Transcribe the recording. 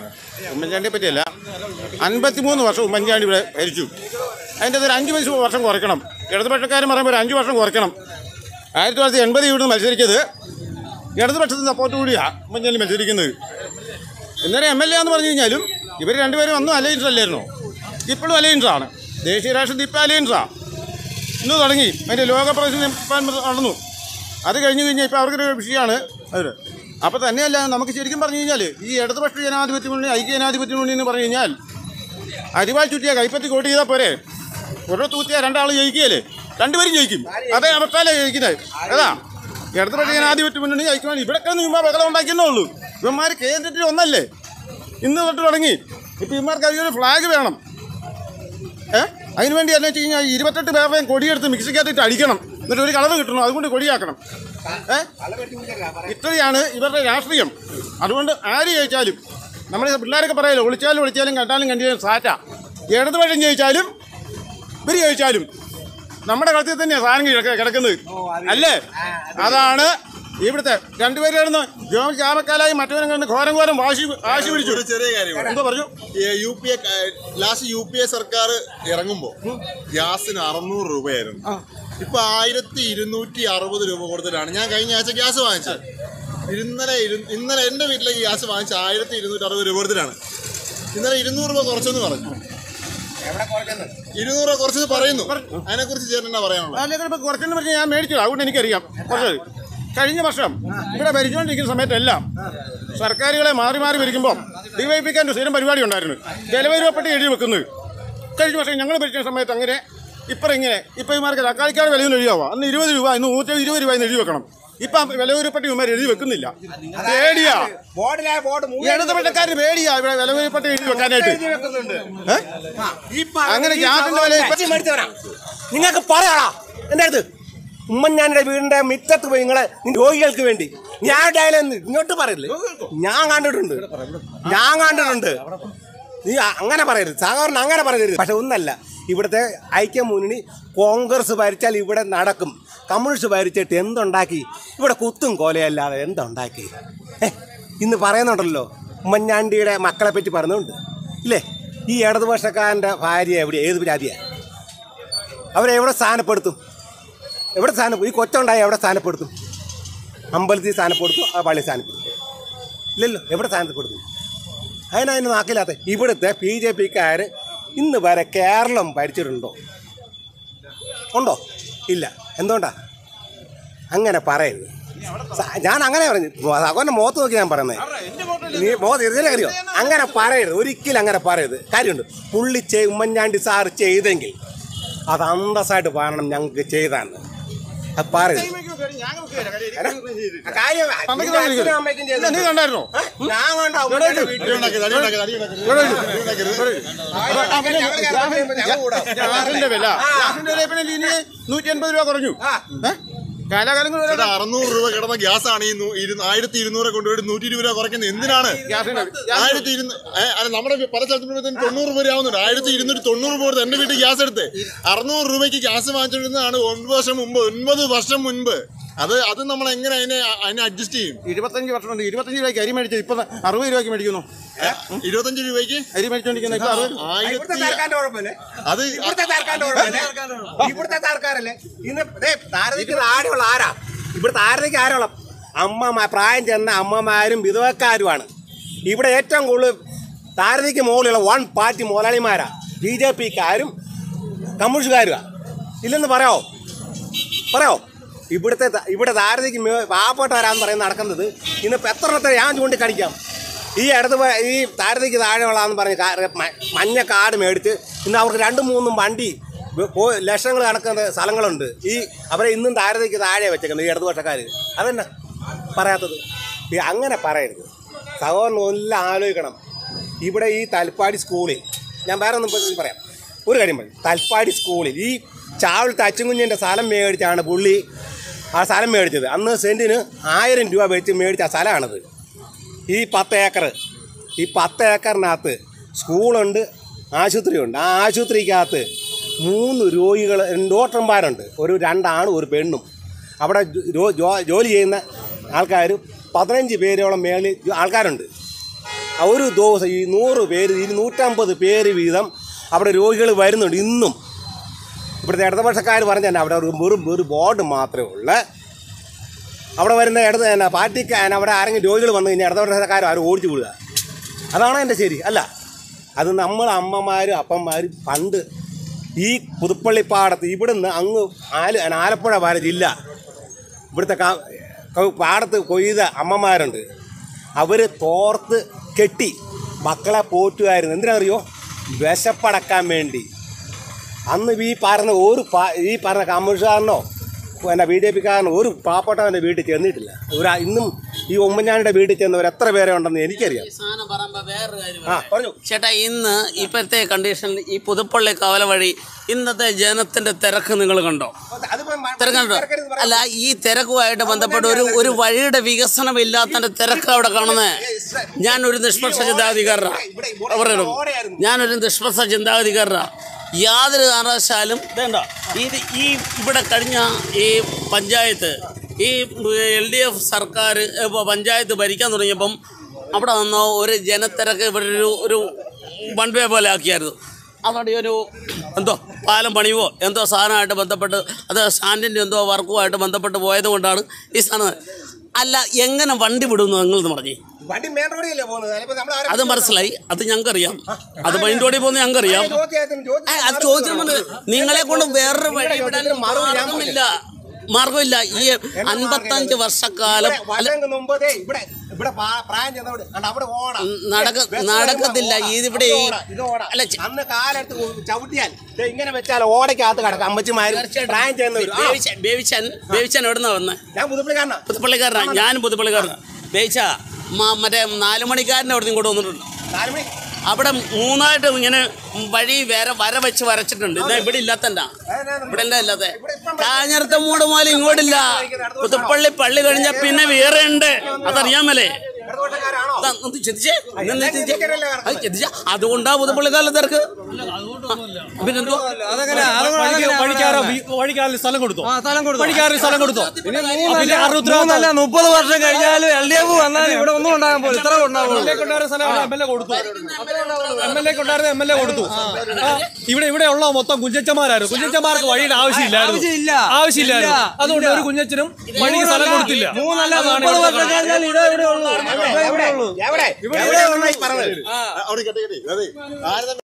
ഉമ്മൻചാണ്ടിയെ പറ്റിയല്ല അൻപത്തിമൂന്ന് വർഷം ഉമ്മൻചാണ്ടി ഇവിടെ ഭരിച്ചു അതിൻ്റെ ഒരു അഞ്ച് വയസ്സ് വർഷം കുറയ്ക്കണം ഇടതുപക്ഷക്കാരൻ പറയുമ്പോൾ ഒരു അഞ്ച് വർഷം കുറയ്ക്കണം ആയിരത്തി തൊള്ളായിരത്തി എൺപത് ഇവിടുന്ന് മത്സരിച്ചത് ഇടതുപക്ഷത്തിന് സപ്പോർട്ട് കൂടിയാണ് ഉമ്മൻചാണ്ടി മത്സരിക്കുന്നത് ഇന്നലെ എം എൽ എ എന്ന് പറഞ്ഞു കഴിഞ്ഞാലും ഇവർ രണ്ടുപേരും അന്നും അലയൻസ് അല്ലായിരുന്നോ ഇപ്പോഴും അലയൻസാണ് ദേശീയ രാഷ്ട്രീയത്തിൽ ഇപ്പോൾ അലയൻസാണ് ഇന്ന് തുടങ്ങി അതിൻ്റെ ലോക പ്രദർശനം നടന്നു അത് കഴിഞ്ഞ് കഴിഞ്ഞാൽ ഇപ്പോൾ അവർക്കൊരു വിഷയമാണ് അവർ അപ്പോൾ തന്നെയല്ല നമുക്ക് ശരിക്കും പറഞ്ഞു കഴിഞ്ഞാൽ ഈ ഇടതുപക്ഷ ജനാധിപത്യ മുന്നണി ഐക്യ ജനാധിപത്യ മുന്നണി എന്ന് പറഞ്ഞു കഴിഞ്ഞാൽ അരിവാൾ ചുറ്റിയ കൈപ്പറ്റി കോട്ട് ചെയ്താൽ പോരെ ഓരോ തൂത്തിയ രണ്ടാൾ ജയിക്കുകയല്ലേ രണ്ടുപേരും ജയിക്കും അതേ അവസ്ഥയിലേ ജയിക്കുന്നത് അതാ ഇടതുപക്ഷ ജനാധിപത്യ മുന്നണി ജയിക്കുവാൻ ഇവിടെ കിടന്ന് ചുമ്മാ ബഹളം ഉണ്ടാക്കിയെന്നേ ഉള്ളൂ ഇവന്മാർ കേന്ദ്രത്തിൽ ഒന്നല്ലേ ഇന്ന് തൊട്ട് തുടങ്ങി ഇപ്പം ഇവന്മാർക്ക് അതിനൊരു ഫ്ലാഗ് വേണം ഏ അതിന് വേണ്ടി എന്നു വെച്ച് കഴിഞ്ഞാൽ ഇരുപത്തെട്ട് പേരുടെയും കൊടിയെടുത്ത് മിക്സിക്കകത്തിട്ട് അടിക്കണം എന്നിട്ട് ഒരു കളർ കിട്ടണം അതുകൊണ്ട് കൊടിയാക്കണം ഏ ഇത്രയാണ് ഇവരുടെ രാഷ്ട്രീയം അതുകൊണ്ട് ആര് ജയിച്ചാലും നമ്മുടെ പിള്ളേരൊക്കെ പറയല്ലോ ഒളിച്ചാലും ഒളിച്ചാലും കണ്ടാലും കണ്ടിയാലും സാറ്റ ഇടതുപക്ഷം ജയിച്ചാലും ഇവർ ജയിച്ചാലും നമ്മുടെ കളത്തിൽ തന്നെയാണ് സാധനം കിടക്ക- കിടക്കുന്നത് അല്ലേ അതാണ് ഇവിടുത്തെ രണ്ടുപേരും കിടന്ന് ജോൺ ചാമക്കാലായി മറ്റവരും കണ്ട് ഘോരം ഘോരം വാശി വാശി പിടിച്ചു ഒരു ചെറിയ കാര്യമാണ് എന്തോ പറഞ്ഞു U P A last U P A സർക്കാർ ഇറങ്ങുമ്പോ ഗ്യാസിന് അറുന്നൂറ് രൂപയായിരുന്നു ഇപ്പൊ ആയിരത്തി ഇരുന്നൂറ്റി അറുപത് രൂപ കൊടുത്തിട്ടാണ് ഞാൻ കഴിഞ്ഞ ആഴ്ച ഗ്യാസ് വാങ്ങിച്ചത് ഇന്നലെ ഇരു- ഇന്നലെ എന്റെ വീട്ടിലേക്ക് ഗ്യാസ് വാങ്ങിച്ച ആയിരത്തി ഇരുന്നൂറ്റി അറുപത് രൂപ കൊടുത്തിട്ടാണ് ഇന്നലെ ഇരുന്നൂറ് രൂപ കുറച്ചെന്ന് പറഞ്ഞു ഇരുന്നൂറ് രൂപ കുറച്ചെന്ന് പറയുന്നു അതിനെ കുറിച്ച് ചേട്ടൻ എന്നാ പറയാനുള്ളത് അല്ലെങ്കിൽ ഇപ്പൊ കുറച്ചെന്ന് പറഞ്ഞാൽ ഞാൻ മേടിച്ചു അതുകൊണ്ട് എനിക്കറിയാം കുറച്ചത് കഴിഞ്ഞ വർഷം ഇവിടെ ഭരിച്ചുകൊണ്ടിരിക്കുന്ന സമയത്തെല്ലാം സർക്കാരുകളെ മാറി മാറി ഭരിക്കുമ്പോൾ ഡിവൈപിക്കാൻ്റെ സ്ഥിരം പരിപാടി ഉണ്ടായിരുന്നു ജലവൈരപ്പെട്ട് എഴുതി വെക്കുന്നത് കഴിഞ്ഞ വർഷം ഞങ്ങൾ ഭരിക്കുന്ന സമയത്ത് അങ്ങനെ ഇപ്പം ഇങ്ങനെ ഇപ്പം ഇമാർക്ക് തക്കാളിക്കാട് വിലയൊന്നും എഴുതിയാവാ അന്ന് ഇരുപത് രൂപ ഇന്ന് നൂറ്റി ഇരുപത് രൂപ എന്ന് എഴുതി വെക്കണം ഇപ്പം വിലവരപ്പെട്ട് ഇവന്മാർ എഴുതി വെക്കുന്നില്ല പേടിയാ ബോർഡിലെ ബോർഡ് ഇടതുപക്ഷക്കാരന് പേടിയാ ഇവിടെ വിലവരപ്പെട്ട് എഴുതി വെക്കാനായിട്ട് ഏ? അങ്ങനെ ഗ്യാസിന്റെ വില ഇപ്പം മേടിച്ചവരാ നിങ്ങൾക്ക് പറയാടാ എൻ്റെ അടുത്ത് ഉമ്മൻചാണ്ടിയുടെ വീടിന്റെ മുറ്റത്ത് പോയി നിങ്ങളെ നിന്റെ രോഗികൾക്ക് വേണ്ടി ഞാൻ ഡയലെന്ന് ഇങ്ങോട്ട് പറയില്ലേ ഞാൻ കണ്ടിട്ടുണ്ട് ഞാൻ കണ്ടിട്ടുണ്ട് നീ അ- അങ്ങനെ പറയരുത് സാധാരണ അങ്ങനെ പറയരുത് പക്ഷെ ഒന്നല്ല ഇവിടുത്തെ ഐക്യ മുന്നണി കോൺഗ്രസ് ഭരിച്ചാൽ ഇവിടെ നടക്കും കമ്മ്യൂണിസ്റ്റ് ഭരിച്ചിട്ട് എന്തുണ്ടാക്കി ഇവിടെ കുത്തും കൊലയല്ലാതെ എന്തുണ്ടാക്കി ഏ, ഇന്ന് പറയുന്നുണ്ടല്ലോ ഉമ്മൻചാണ്ടിയുടെ മക്കളെ പറ്റി പറയുന്നുണ്ട് ഇല്ലേ ഈ ഇടതുപക്ഷക്കാരൻ്റെ ഭാര്യ എവിടെ ഏത് ജാതിയാണ് അവരെ എവിടെ സ്ഥാനപ്പെടുത്തും എവിടെ സ്ഥാനം ഈ കൊച്ചുണ്ടായി എവിടെ സ്ഥാനപ്പെടുത്തും അമ്പലത്തിൽ സ്ഥാനപ്പെടുത്തും ആ പള്ളി സ്ഥാനപ്പെടുത്തും ഇല്ലല്ലോ എവിടെ സ്ഥാനപ്പെടുത്തും അതിനതിന് നാക്കില്ലാത്ത ഇവിടുത്തെ ബി ജെ പിക്കാർ ഇന്ന് വരെ കേരളം ഭരിച്ചിട്ടുണ്ടോ ഉണ്ടോ ഇല്ല എന്തുകൊണ്ടാ അങ്ങനെ പറയരുത് സ- ഞാൻ അങ്ങനെ പറഞ്ഞു സഹോദരൻ്റെ മുഖത്ത് നോക്കി ഞാൻ പറയുന്നത് നീ മുഖത്ത് ഇതിലെ കാര്യമോ അങ്ങനെ പറയരുത് ഒരിക്കലും അങ്ങനെ പറയരുത് കാര്യമുണ്ട് പുള്ളി ചെയ് ഉമ്മൻചാണ്ടി സാറ് ചെയ്തെങ്കിൽ അത് അന്തസ്സായിട്ട് പറയണം ഞങ്ങൾക്ക് ചെയ്താണ് അത് പറയരുത് കാര്യം നിന്റെ അച്ഛനും അമ്മയ്ക്കും ചെയ്തിട്ടുണ്ട്. നീ കണ്ടായിരുന്നോ ഞാൻ കണ്ട ഉമ്മൻചാണ്ടി വീട്ടിൽ അടിയുണ്ടാക്കരുത്, അടിയുണ്ടാക്കരുത്, അടിയുണ്ടാക്കരുത്. ഗ്യാസിന്റെ വില ഗ്യാസിന്റെ വില പിന്നെ ഇനി നൂറ്റി അൻപത് രൂപ കുറഞ്ഞു ഏ? കാലാകാലങ്ങൾ വരെ ചേട്ടാ, അറുന്നൂറ് രൂപ കിടന്ന ഗ്യാസ് ആണ് ഈ നൂ- ഇരു- ആയിരത്തി ഇരുന്നൂറ് കൊണ്ടുപോയി നൂറ്റി ഇരുപത് രൂപ കുറയ്ക്കുന്നത് എന്തിനാണ് ഗ്യാസിന്റെ ആയിരത്തി ഇരുന്ന് ഏ, അല്ല നമ്മുടെ പല സ്ഥലത്തും തൊണ്ണൂറ് രൂപ ആവുന്നുണ്ട് ആയിരത്തി ഇരുന്നൂറ്റി തൊണ്ണൂറ് രൂപ കൊടുത്ത് എന്റെ വീട്ടിൽ ഗ്യാസ് എടുത്ത് അറുന്നൂറ് രൂപയ്ക്ക് ഗ്യാസ് വാങ്ങിച്ചിരുന്നതാണ് ഒൻപത് വർഷം മുമ്പ് ഒൻപത് വർഷം മുൻപ് അത് അത് നമ്മൾ എങ്ങനെ അതിനെ അതിനെ അഡ്ജസ്റ്റ് ചെയ്യും ഇരുപത്തഞ്ച് വർഷം കൊണ്ട് ഇരുപത്തഞ്ച് രൂപയ്ക്ക് അരി മേടിച്ചത് ഇപ്പൊ അറുപത് രൂപയ്ക്ക് മേടിക്കുന്നു ഏ, ഇരുപത്തഞ്ച് രൂപയ്ക്ക് അരി മേടിച്ചോണ്ടിരിക്കുന്ന ഇപ്പൊ അറുപത് ഇവിടുത്തെ ആയിരത്തി സർക്കാരിന്റെ കുഴപ്പമില്ലേ അത് ഇവിടുത്തെ സർക്കാരിന്റെ കുഴപ്പമില്ലേ ഇവിടുത്തെ സർക്കാരല്ലേ ഇന്ന് ദേ, താരതയ്ക്ക് ആരുള്ള ആരാ ഇവിടുത്തെ ആരതയ്ക്ക് ആരുള്ള അമ്മ പ്രായം ചെന്ന അമ്മമാരും വിധവക്കാരുമാണ് ഇവിടെ ഏറ്റവും കൂടുതൽ താരതയ്ക്ക് മുകളിലുള്ള വൺ പാർട്ടി മുതലാളിമാരാ ബി ജെ പിക്കാരും കമ്മ്യൂണിസ്റ്റുകാരുമാ ഇല്ലെന്ന് പറയാവോ പറയോ ഇവിടുത്തെ ത- ഇവിടെ താരതയ്ക്ക് മേ- പാവപ്പെട്ടവരാന്ന് പറയുന്നത് നടക്കുന്നത് ഇന്ന് ഇപ്പം എത്ര എണ്ണത്തെ ഞാൻ ചൂണ്ടിക്കാണിക്കാം ഈ ഇടത് പ- ഈ താരതയ്ക്ക് താഴെയുള്ളതെന്ന് പറഞ്ഞ് കാ- മ- മഞ്ഞ കാർഡ് മേടിച്ച് ഇന്ന് അവർക്ക് രണ്ടും മൂന്നും വണ്ടി വ- പോ ലക്ഷങ്ങൾ കണക്കുന്ന സ്ഥലങ്ങളുണ്ട് ഈ അവരെ ഇന്നും താരതയ്ക്ക് താഴെ വെച്ചേക്കുന്നത് ഈ ഇടതുപക്ഷക്കാർ അതന്നെ പറയാത്തത് ഈ അങ്ങനെ പറയരുത് സഹോദരൻ എല്ലാം ആലോചിക്കണം ഇവിടെ ഈ തലപ്പാടി സ്കൂളിൽ ഞാൻ വേറെ ഒന്നും ഇപ്പം പറയാം ഒരു കാര്യം പറയും തൽപ്പാടി സ്കൂളിൽ ഈ ചാവളത്തെ അച്ചുകുഞ്ഞിൻ്റെ സ്ഥലം മേടിച്ചാണ് പുള്ളി ആ സ്ഥലം മേടിച്ചത് അന്ന് സെൻറ്റിന് ആയിരം രൂപ വെച്ച് മേടിച്ച ആ സ്ഥലമാണത് ഈ പത്ത് ഏക്കർ ഈ പത്ത് ഏക്കറിനകത്ത് സ്കൂളുണ്ട് ആശുപത്രിയുണ്ട് ആ ആശുപത്രിക്കകത്ത് മൂന്ന് രോഗികൾ ഡോക്ടർമാരുണ്ട് ഒരു രണ്ടാണും ഒരു പെണ്ണും അവിടെ ജോ- ജോ- ജോലി ചെയ്യുന്ന ആൾക്കാർ പതിനഞ്ച് പേരോളം മേളിൽ ആൾക്കാരുണ്ട് ഒരു ദിവസം ഈ നൂറ് പേര് ഈ നൂറ്റമ്പത് പേര് വീതം അവിടെ രോഗികൾ വരുന്നുണ്ട് ഇന്നും ഇവിടുത്തെ ഇടതുപക്ഷക്കാർ പറഞ്ഞ തന്നെ അവിടെ ഒരു വെറും ഒരു ബോർഡ് മാത്രമേ ഉള്ളൂ അവിടെ വരുന്ന ഇടത് എന്നാ പാർട്ടിക്ക് എന്നാ അവിടെ ആരെങ്കിലും രോഗികൾ വന്നു കഴിഞ്ഞാൽ ഇടതുപക്ഷക്കാർ ആരും ഓടിച്ചു വിടുക അതാണോ എൻ്റെ ശരി അല്ല അത് നമ്മൾ അമ്മമാരും അപ്പന്മാരും പണ്ട് ഈ പുതുപ്പള്ളിപ്പാടത്ത് ഇവിടുന്ന് അങ്ങ് ആല് ആലപ്പുഴ വരെ ജില്ല ഇവിടുത്തെ കാ- ക- പാടത്ത് കൊയ്ത അമ്മമാരുണ്ട് അവർ തോർത്ത് കെട്ടി മക്കളെ പോറ്റുമായിരുന്നു എന്തിനറിയോ വിശപ്പടക്കാൻ വേണ്ടി അന്ന് ഈ പറഞ്ഞ ഒരു പാ- ഈ പറഞ്ഞ കമ്മ്യൂണിസ്റ്റുകാരനോ പിന്നെ ബി ജെ പിക്കാരനോ ഒരു പാവപ്പെട്ടവൻ്റെ വീട്ടിൽ ചെന്നിട്ടില്ല ഒരു ഇന്നും ഈ ഉമ്മൻചാണ്ടിയുടെ വീട്ടിൽ ചെന്നവർ എത്ര പേരെ ഉണ്ടെന്ന് എനിക്കറിയാം സാധനം പറയുമ്പോ വേറൊരു കാര്യം ആ പറയാം. പറഞ്ഞു ചേട്ടാ ഇന്ന് ഇപ്പോഴത്തെ കണ്ടീഷനിൽ ഈ പുതുപ്പള്ളി കവല വഴി ഇന്നത്തെ ജനത്തിന്റെ തിരക്ക് നിങ്ങൾ കണ്ടോ തിരക്ക് കണ്ടോ അല്ല ഈ തിരക്കുമായിട്ട് ബന്ധപ്പെട്ട് ഒരു ഒരു വഴിയുടെ വികസനം ഇല്ലാത്തതിന്റെ തിരക്ക് അവിടെ കാണുന്നത് ഞാനൊരു നിഷ്പക്ഷ ചിന്താധികാരനാണ് പറയണം ഞാനൊരു നിഷ്പക്ഷ ചിന്താധികാരനാണ് യാതൊരു കാരണവശാലും വേണ്ട ഇത് ഈ ഇവിടെ കഴിഞ്ഞ ഈ പഞ്ചായത്ത് ഈ എൽ ഡി എഫ് സർക്കാർ ഇപ്പോൾ പഞ്ചായത്ത് ഭരിക്കാൻ തുടങ്ങിയപ്പം അവിടെ നിന്ന് ഒരു ജനത്തിരക്ക് ഇവിടെ ഒരു ഒരു വൺ വേ പോലെ ആക്കിയായിരുന്നു അതോടെ ഒരു എന്തോ പാലം പണിയുവോ എന്തോ സാധനമായിട്ട് ബന്ധപ്പെട്ട് അത് സ്റ്റാൻഡിൻ്റെ എന്തോ വർക്കുമായിട്ട് ബന്ധപ്പെട്ട് പോയത് കൊണ്ടാണ് ഈ സാധനം അല്ല എങ്ങനെ വണ്ടി വിടുന്നു നിങ്ങളെന്ന് പറഞ്ഞേ വണ്ടി മെയിൻ റോഡിലല്ലേ പോകുന്നത് അതിപ്പോ നമ്മള് ആരെ- അത് മനസ്സിലായി അത് ഞങ്ങൾക്കറിയാം അത് മൈൻ റോഡിൽ പോകുന്ന ഞങ്ങൾക്കറിയാം ചോദ്യത്തിന് ചോദ്യം ഏ, അത് ചോദിച്ചിട്ടുണ്ട് നിങ്ങളെ കൊണ്ട് വേറൊരു വഴി വിടാൻ മാർഗമില്ല മാർഗമില്ല ഈ അൻപത്തഞ്ച് വർഷക്കാലം അല്ല വർഷങ്ങൾക്ക് മുമ്പ് ദേ ഇവിടെ ഇവിടെ പാ- പ്രായം ചെന്നവിടെ കണ്ടോ, അവിടെ ഓടാ നടക്ക ബസ് നടക്കത്തില്ല വരുമ്പോ ഇതിവിടെ ഈ- ഇത് ഓടാ, ഇത് ഓടാ. അല്ല, ചെ- അന്ന് കാലെടുത്ത് ചവിട്ടിയാൽ ദേ ഇങ്ങനെ വെച്ചാൽ ഓടയ്ക്കകത്ത് കിടക്കാം അമ്മച്ചിമാരും പ്രായം ചെയ്യുന്നവരും ആ, ബേബിച്ചൻ ബേബിച്ചൻ ബേബിച്ചൻ എവിടുന്നാ വന്നേ ഞാൻ പുതുപ്പള്ളിക്കാരനാ പുതുപ്പള്ളിക്കാരനാ ഞാനും പുതുപ്പള്ളിക്കാരനാ ബേച്ച മറ്റേ നാല് മണിക്കാരനെ അവിടെ ഇങ്ങോട്ട് വന്നിട്ടുണ്ട് നാല് മണി അവിടെ മൂന്നായിട്ട് ഇങ്ങനെ വഴി വര വര വെച്ച് വരച്ചിട്ടുണ്ട് ഇതാ ഇവിടെ ഇല്ലാത്തണ്ട ഇവിടെ എന്താ ഇല്ലാത്ത കാഞ്ഞിരത്തെ മൂട് മുതൽ ഇങ്ങോട്ടില്ല പുതുപ്പള്ളി പള്ളി കഴിഞ്ഞ പിന്നെ വേറെ ഉണ്ട് അതറിയാമല്ലേ ഇടതുപക്ഷക്കാരാണോ അതാ, ഒന്ന് ചിന്തിച്ചേ ഇതൊന്ന് ചിന്തിച്ചേ. അത് ചിന്തിച്ചേ. അതുകൊണ്ടാ പുതുപ്പള്ളിക്കാരിലെ തിരക്ക് പിന്നെന്തോ അതങ്ങനെ വഴിക്കാരൻ വഴിക്കാരന് സ്ഥലം കൊടുത്തു വഴിക്കാരന് സ്ഥലം കൊടുത്തു പിന്നെ മൂന്നല്ല മുപ്പത് വർഷം കഴിഞ്ഞാലും എൽ ഡി എഫ് വന്നാലും ഇവിടെ ഒന്നും ഉണ്ടാകാൻ പോലും ഇത്ര ഉണ്ടാവുള്ളൂ എം എൽ എ കൊണ്ടായിരുന്ന സ്ഥലം എം എൽ എ കൊടുത്തു എം എൽ എ കൊണ്ടായിരുന്ന എം എൽ എ കൊടുത്തു ആ, ഇവിടെ ഇവിടെ ഉള്ള മൊത്തം കുഞ്ഞച്ചന്മാരായിരുന്നു കുഞ്ഞച്ചന്മാർക്ക് വഴിയുടെ ആവശ്യമില്ലായിരുന്നു ആവശ്യമില്ല. ആവശ്യമില്ലായിരുന്നു ഇല്ല. അതുകൊണ്ട് ഒരു കുഞ്ഞച്ചനും വഴിക്ക് സ്ഥലം കൊടുത്തില്ല മൂന്നല്ല അതാണ് മുപ്പത് ഇവിടുത്തെ വർഷം കഴിഞ്ഞാൽ ഇതേ ഇവിടെ ഉള്ളൂ ഇതേ ഇവിടെ ഉള്ളൂ എവിടെ എവിടെ ഈ പറഞ്ഞത് അവിടെ കേട്ടെ കേട്ടെ അതെ ആരും